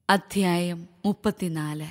അധ്യായം മുപ്പത്തിനാല്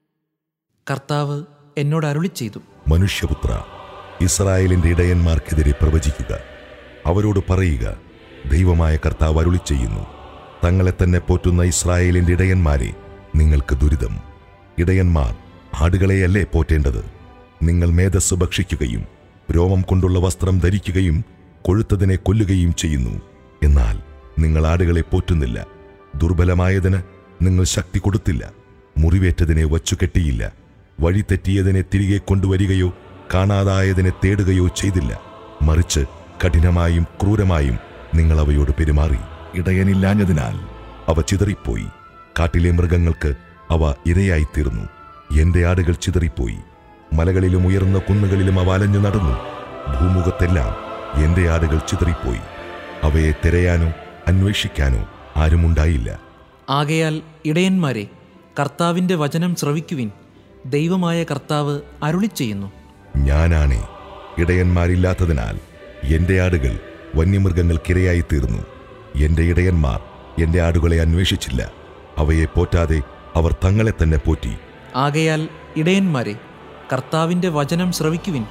കർത്താവ് എന്നോട് അരുളി ചെയ്തു മനുഷ്യപുത്ര ഇസ്രായേലിന്റെ ഇടയന്മാർക്കെതിരെ പ്രവചിക്കുക അവരോട് പറയുക ദൈവമായ കർത്താവ് അരുളി ചെയ്യുന്നു തങ്ങളെ തന്നെ പോറ്റുന്ന ഇസ്രായേലിന്റെ ഇടയന്മാരെ നിങ്ങൾക്ക് ദുരിതം ഇടയന്മാർ ആടുകളെയല്ലേ പോറ്റേണ്ടത് നിങ്ങൾ മേധസ് ഭക്ഷിക്കുകയും രോമം കൊണ്ടുള്ള വസ്ത്രം ധരിക്കുകയും കൊഴുത്തതിനെ കൊല്ലുകയും ചെയ്യുന്നു എന്നാൽ നിങ്ങൾ ആടുകളെ പോറ്റുന്നില്ല ദുർബലമായതിന് നിങ്ങൾ ശക്തി കൊടുത്തില്ല മുറിവേറ്റതിനെ വച്ചുകെട്ടിയില്ല വഴി തെറ്റിയതിനെ തിരികെ കൊണ്ടുവരികയോ കാണാതായതിനെ തേടുകയോ ചെയ്തില്ല മറിച്ച് കഠിനമായും ക്രൂരമായും നിങ്ങൾ അവയോട് പെരുമാറി ഇടയനില്ലാഞ്ഞതിനാൽ അവ ചിതറിപ്പോയി കാട്ടിലെ മൃഗങ്ങൾക്ക് അവ ഇരയായിത്തീർന്നു എന്റെ ആടുകൾ ചിതറിപ്പോയി മലകളിലും ഉയർന്ന കുന്നുകളിലും അവ അലഞ്ഞു നടന്നു ഭൂമുഖത്തെല്ലാം എന്റെ ആടുകൾ ചിതറിപ്പോയി അവയെ തിരയാനോ അന്വേഷിക്കാനോ ആരുമുണ്ടായില്ല ആകയാൽ ഇടയന്മാരെ കർത്താവിൻ്റെ വചനം ശ്രവിക്കുവിൻ ദൈവമായ കർത്താവ് അരുളി ചെയ്യുന്നു ഞാനാണേ ഇടയന്മാരില്ലാത്തതിനാൽ എന്റെ ആടുകൾ വന്യമൃഗങ്ങൾക്കിരയായി തീർന്നു എന്റെ ഇടയന്മാർ എന്റെ ആടുകളെ അന്വേഷിച്ചില്ല അവയെ പോറ്റാതെ അവർ തങ്ങളെ തന്നെ പോറ്റി ആകയാൽ ഇടയന്മാരെ കർത്താവിൻ്റെ വചനം ശ്രവിക്കുവിൻ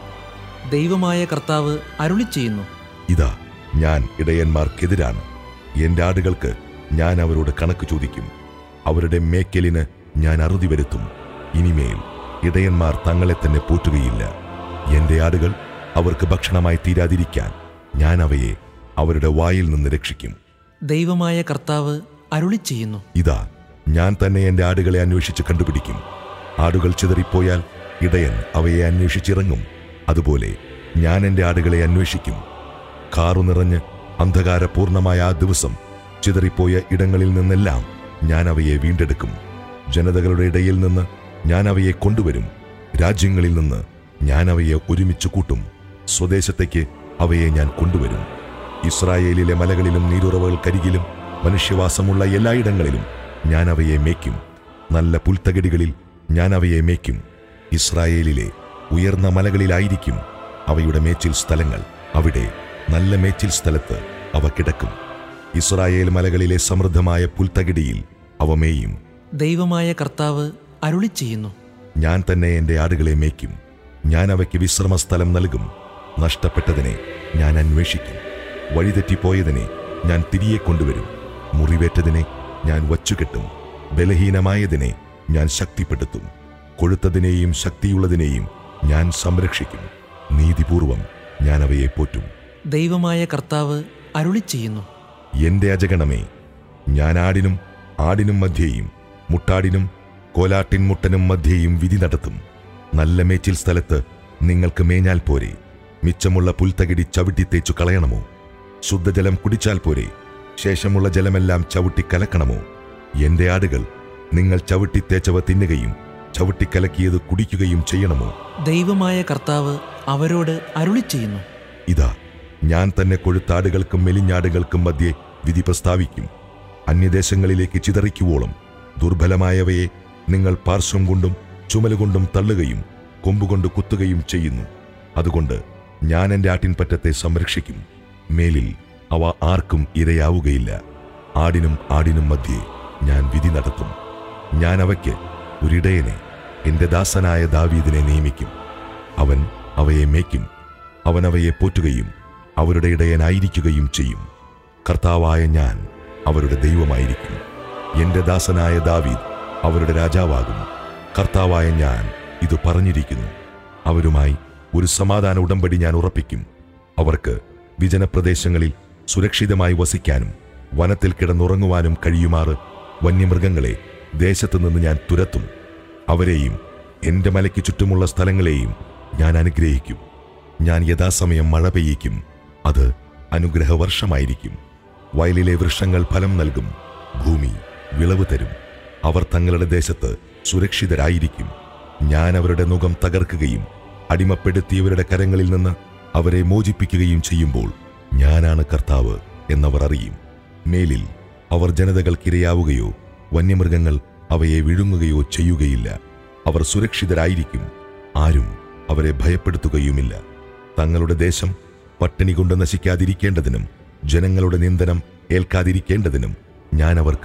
ദൈവമായ കർത്താവ് അരുളി ചെയ്യുന്നു ഇതാ ഞാൻ ഇടയന്മാർക്കെതിരാണ് എന്റെ ആടുകൾക്ക് ഞാൻ അവരോട് കണക്ക് ചോദിക്കും അവരുടെ മേക്കലിന് ഞാൻ അറുതി വരുത്തും ഇനിമേൽ ഇടയന്മാർ തങ്ങളെ തന്നെ പോറ്റുകയില്ല എന്റെ ആടുകൾ അവർക്ക് ഭക്ഷണമായി തീരാതിരിക്കാൻ ഞാൻ അവയെ അവരുടെ വായിൽ നിന്ന് രക്ഷിക്കും ദൈവമായ കർത്താവ് അരുളി ചെയ്യുന്നു ഇതാ ഞാൻ തന്നെ എന്റെ ആടുകളെ അന്വേഷിച്ച് കണ്ടുപിടിക്കും ആടുകൾ ചിതറിപ്പോയാൽ ഇടയൻ അവയെ അന്വേഷിച്ചിറങ്ങും അതുപോലെ ഞാൻ എന്റെ ആടുകളെ അന്വേഷിക്കും കാറു നിറഞ്ഞ് അന്ധകാരപൂർണമായ ആ ദിവസം ചിതറിപ്പോയ ഇടങ്ങളിൽ നിന്നെല്ലാം ഞാൻ അവയെ വീണ്ടെടുക്കും ജനതകളുടെ ഇടയിൽ നിന്ന് ഞാൻ അവയെ കൊണ്ടുവരും രാജ്യങ്ങളിൽ നിന്ന് ഞാൻ അവയെ ഒരുമിച്ച് കൂട്ടും സ്വദേശത്തേക്ക് അവയെ ഞാൻ കൊണ്ടുവരും ഇസ്രായേലിലെ മലകളിലും നീരുറവകൾക്കരികിലും മനുഷ്യവാസമുള്ള എല്ലായിടങ്ങളിലും ഞാൻ അവയെ മേയ്ക്കും നല്ല പുൽത്തകിടികളിൽ ഞാൻ അവയെ മേയ്ക്കും ഇസ്രായേലിലെ ഉയർന്ന മലകളിലായിരിക്കും അവയുടെ മേച്ചിൽ സ്ഥലങ്ങൾ അവിടെ നല്ല മേച്ചിൽ സ്ഥലത്ത് അവ കിടക്കും ഇസ്രായേൽ മലകളിലെ സമൃദ്ധമായ പുൽത്തകിടിയിൽ അവ മേയും ദൈവമായ കർത്താവ് അരുളി ചെയ്യുന്നു ഞാൻ തന്നെ എന്റെ ആടുകളെ മേയ്ക്കും ഞാൻ അവയ്ക്ക് വിശ്രമസ്ഥലം നൽകും നഷ്ടപ്പെട്ടതിനെ ഞാൻ അന്വേഷിക്കും വഴിതെറ്റിപ്പോയതിനെ ഞാൻ തിരികെ കൊണ്ടുവരും മുറിവേറ്റതിനെ ഞാൻ വച്ചുകെട്ടും ബലഹീനമായതിനെ ഞാൻ ശക്തിപ്പെടുത്തും കൊഴുത്തതിനെയും ശക്തിയുള്ളതിനെയും ഞാൻ സംരക്ഷിക്കും നീതിപൂർവം ഞാൻ അവയെ പോറ്റും ദൈവമായ കർത്താവ് അരുളി ചെയ്യുന്നു എന്റെ അജഗണമേ ഞാൻ ആടിനും ആടിനും മധ്യേയും മുട്ടാടിനും കോലാട്ടിൻ മുട്ടനും മധ്യേയും വിധി നടത്തും നല്ല മേച്ചിൽ സ്ഥലത്ത് നിങ്ങൾക്ക് മേഞ്ഞാൽ പോരെ മിച്ചമുള്ള പുൽത്തകിടി ചവിട്ടി തേച്ചു കളയണമോ ശുദ്ധജലം കുടിച്ചാൽ പോരെ ശേഷമുള്ള ജലമെല്ലാം ചവിട്ടി കലക്കണമോ എന്റെ ആടുകൾ നിങ്ങൾ ചവിട്ടി തേച്ചവ തിന്നുകയും ചവിട്ടിക്കലക്കിയത് കുടിക്കുകയും ചെയ്യണമോ ദൈവമായ കർത്താവ് അവരോട് അരുളി ചെയ്യുന്നു ഇതാ ഞാൻ തന്നെ കൊഴുത്താടുകൾക്കും മെലിഞ്ഞാടുകൾക്കും മധ്യേ വിധി പ്രസ്താവിക്കും അന്യദേശങ്ങളിലേക്ക് ചിതറിക്കുവോളം ദുർബലമായവയെ നിങ്ങൾ പാർശ്വം കൊണ്ടും ചുമലുകൊണ്ടും തള്ളുകയും കൊമ്പുകൊണ്ട് കുത്തുകയും ചെയ്യുന്നു അതുകൊണ്ട് ഞാൻ എൻ്റെ ആട്ടിൻപറ്റത്തെ സംരക്ഷിക്കും മേലിൽ അവ ആർക്കും ഇരയാവുകയില്ല ആടിനും ആടിനും മധ്യേ ഞാൻ വിധി നടത്തും ഞാൻ അവയ്ക്ക് ഒരിടയനെ എൻ്റെ ദാസനായ ദാവീദിനെ നിയമിക്കും അവൻ അവയെ മേയ്ക്കും അവൻ അവയെ പോറ്റുകയും അവരുടെ ഇടയനായിരിക്കുകയും ചെയ്യും കർത്താവായ ഞാൻ അവരുടെ ദൈവമായിരിക്കും എന്റെ ദാസനായ ദാവീദ് അവരുടെ രാജാവാകും കർത്താവായ ഞാൻ ഇത് പറഞ്ഞിരിക്കുന്നു അവരുമായി ഒരു സമാധാന ഉടമ്പടി ഞാൻ ഉറപ്പിക്കും അവർക്ക് വിജനപ്രദേശങ്ങളിൽ സുരക്ഷിതമായി വസിക്കാനും വനത്തിൽ കിടന്നുറങ്ങുവാനും കഴിയുമാറ് വന്യമൃഗങ്ങളെ ദേശത്തു നിന്ന് ഞാൻ തുരത്തും അവരെയും എന്റെ മലയ്ക്ക് ചുറ്റുമുള്ള സ്ഥലങ്ങളെയും ഞാൻ അനുഗ്രഹിക്കും ഞാൻ യഥാസമയം മഴ പെയ്യിക്കും അത് അനുഗ്രഹവർഷമായിരിക്കും വയലിലെ വൃക്ഷങ്ങൾ ഫലം നൽകും ഭൂമി വിളവ് തരും അവർ തങ്ങളുടെ ദേശത്ത് സുരക്ഷിതരായിരിക്കും ഞാൻ അവരുടെ മുഖം തകർക്കുകയും അടിമപ്പെടുത്തിയവരുടെ കരങ്ങളിൽ നിന്ന് അവരെ മോചിപ്പിക്കുകയും ചെയ്യുമ്പോൾ ഞാനാണ് കർത്താവ് എന്നവർ അറിയും മേലിൽ അവർ ജനതകൾക്കിരയാവുകയോ വന്യമൃഗങ്ങൾ അവയെ വിഴുങ്ങുകയോ ചെയ്യുകയില്ല അവർ സുരക്ഷിതരായിരിക്കും ആരും അവരെ ഭയപ്പെടുത്തുകയുമില്ല തങ്ങളുടെ ദേശം പട്ടിണി കൊണ്ട് നശിക്കാതിരിക്കേണ്ടതിനും ജനങ്ങളുടെ നിന്ദനം ഏൽക്കാതിരിക്കേണ്ടതിനും ഞാൻ അവർക്ക്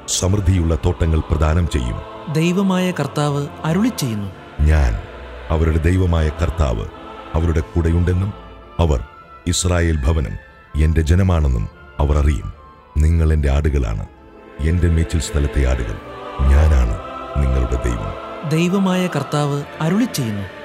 സമൃദ്ധിയുള്ള തോട്ടങ്ങൾ പ്രദാനം ചെയ്യും ദൈവമായ കർത്താവ് അരുളി ചെയ്യുന്നു ഞാൻ അവരുടെ ദൈവമായ കർത്താവ് അവരുടെ കൂടെയുണ്ടെന്നും അവർ ഇസ്രായേൽ ഭവനം എന്റെ ജനമാണെന്നും അവർ അറിയും നിങ്ങൾ എന്റെ ആടുകളാണ് എന്റെ മേച്ചിൽ സ്ഥലത്തെ ആടുകൾ ഞാനാണ് നിങ്ങളുടെ ദൈവം ദൈവമായ കർത്താവ് അരുളി ചെയ്യുന്നു